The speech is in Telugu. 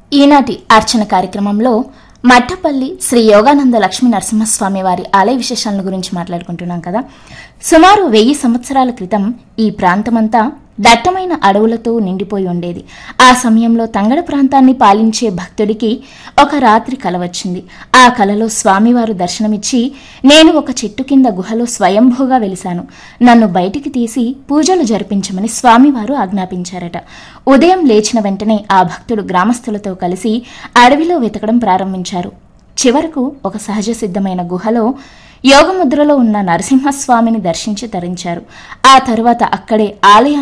ఈనాటి అర్చన కార్యక్రమంలో మట్టపల్లి శ్రీ యోగానంద లక్ష్మీ నరసింహస్వామి వారి ఆలయ విశేషాలను గురించి మాట్లాడుకుంటున్నాం కదా సుమారు వెయ్యి సంవత్సరాల క్రితం ఈ ప్రాంతమంతా దట్టమైన అడవులతో నిండిపోయి ఉండేది ఆ సమయంలో తంగడ ప్రాంతాన్ని పాలించే భక్తుడికి ఒక రాత్రి కల వచ్చింది ఆ కలలో స్వామివారు దర్శనమిచ్చి నేను ఒక చెట్టు కింద గుహలో స్వయంభూగా వెలిశాను నన్ను బయటికి తీసి పూజలు జరిపించమని స్వామివారు ఆజ్ఞాపించారట ఉదయం లేచిన వెంటనే ఆ భక్తుడు గ్రామస్తులతో కలిసి అడవిలో వెతకడం ప్రారంభించారు చివరకు ఒక సహజ సిద్ధమైన గుహలో యోగముద్రలో ఉన్న నరసింహస్వామిని దర్శించి తరించారు ఆ తరువాత అక్కడే ఆలయాన్ని